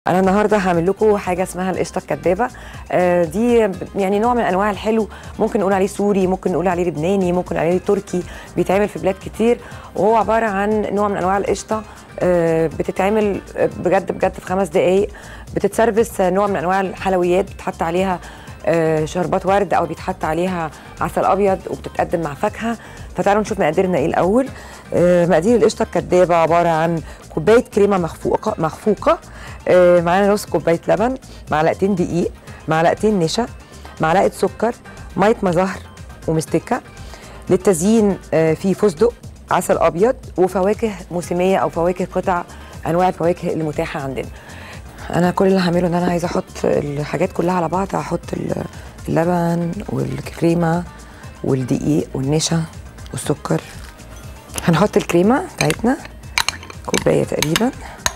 انا النهارده هعمل لكم حاجه اسمها القشطه الكدابه آه، دي يعني نوع من انواع الحلو ممكن نقول عليه سوري ممكن نقول عليه لبناني ممكن نقول عليه تركي بيتعمل في بلاد كتير وهو عباره عن نوع من انواع القشطه آه، بتتعمل بجد بجد في خمس دقائق بتتسرفس نوع من انواع الحلويات بتحط عليها آه، شربات ورد او بيتحط عليها عسل ابيض وبتتقدم مع فاكهه فتعالوا نشوف مقاديرنا ايه الاول آه، مقادير القشطه الكدابه عباره عن كوبايه كريمه مخفوقه مخفوقه آه، معانا نص كوبايه لبن معلقتين دقيق معلقتين نشا معلقه سكر ميه مزهر ومستكه للتزيين آه، في فستق عسل ابيض وفواكه موسميه او فواكه قطع انواع الفواكه المتاحه عندنا انا كل اللي هعمله ان انا عايزه احط الحاجات كلها على بعض هحط ال- اللبن والكريمه والدقيق والنشا والسكر هنحط الكريمه بتاعتنا كوبايه تقريبا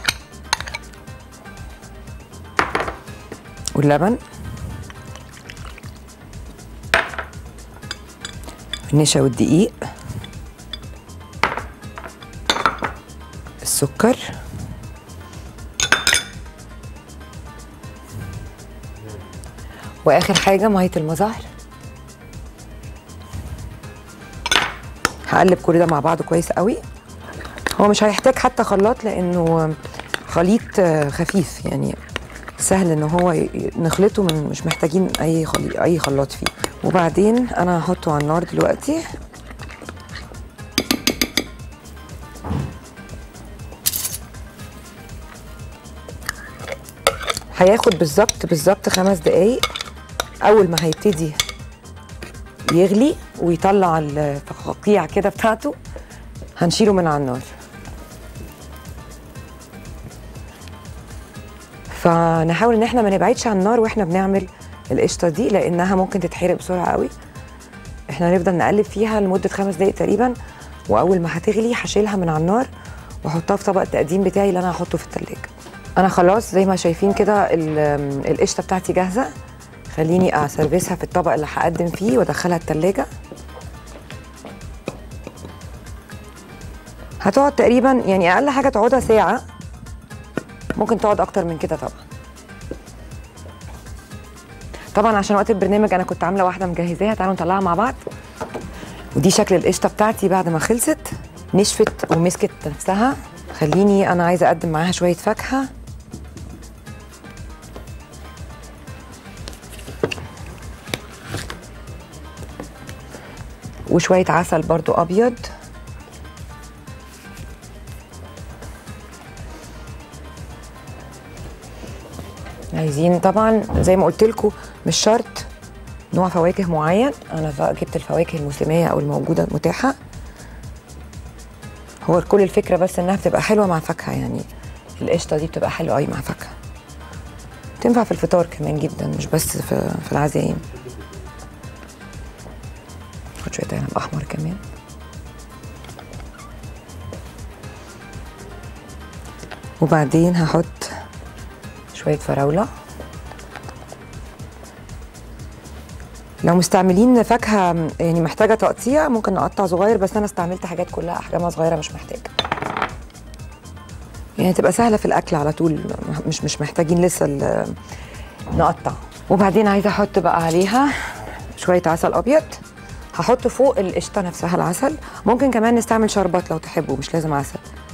واللبن النشا والدقيق السكر واخر حاجه ميه المزهر هقلب كل ده مع بعض كويس قوي هو مش هيحتاج حتى خلاط لانه خليط آه، خفيف يعني سهل ان هو ي- نخلطه من مش محتاجين اي خليط اي خلاط فيه وبعدين انا هحطه على النار دلوقتي هياخد بالظبط بالظبط خمس دقايق اول ما هيبتدي يغلي ويطلع الفقاقيع كده بتاعته هنشيله من على النار فنحاول ان احنا ما نبعدش عن النار واحنا بنعمل القشطه دي لانها ممكن تتحرق بسرعه قوي احنا هنفضل نقلب فيها لمده خمس دقايق تقريبا واول ما هتغلي هشيلها من على النار واحطها في طبق التقديم بتاعي اللي انا هحطه في التلاجة انا خلاص زي ما شايفين كده ال- القشطه بتاعتي جاهزه خليني اسرفيسها في الطبق اللي هقدم فيه وادخلها التلاجة هتقعد تقريبا يعني اقل حاجه تقعدها ساعه ممكن تقعد اكتر من كده طبعا طبعا عشان وقت البرنامج انا كنت عامله واحده مجهزاها تعالوا نطلعها مع بعض ودي شكل القشطه بتاعتي بعد ما خلصت نشفت ومسكت نفسها خليني انا عايزه اقدم معاها شويه فاكهه وشويه عسل برضو ابيض عايزين طبعا زي ما قلت لكم مش شرط نوع فواكه معين انا ف- جبت الفواكه الموسميه او الموجوده المتاحه هو كل الفكره بس انها بتبقى حلوه مع فاكهه يعني القشطه دي بتبقى حلوه قوي مع فاكهه تنفع في الفطار كمان جدا مش بس في في العزايم خد شويه عنب احمر كمان وبعدين هحط شويه فراوله لو مستعملين فاكهه يعني محتاجه تقطيع ممكن نقطع صغير بس انا استعملت حاجات كلها احجامها صغيره مش محتاجه يعني تبقى سهله في الاكل على طول مش مش محتاجين لسه ال- نقطع وبعدين عايزه احط بقى عليها شويه عسل ابيض هحط فوق القشطه نفسها العسل ممكن كمان نستعمل شربات لو تحبوا مش لازم عسل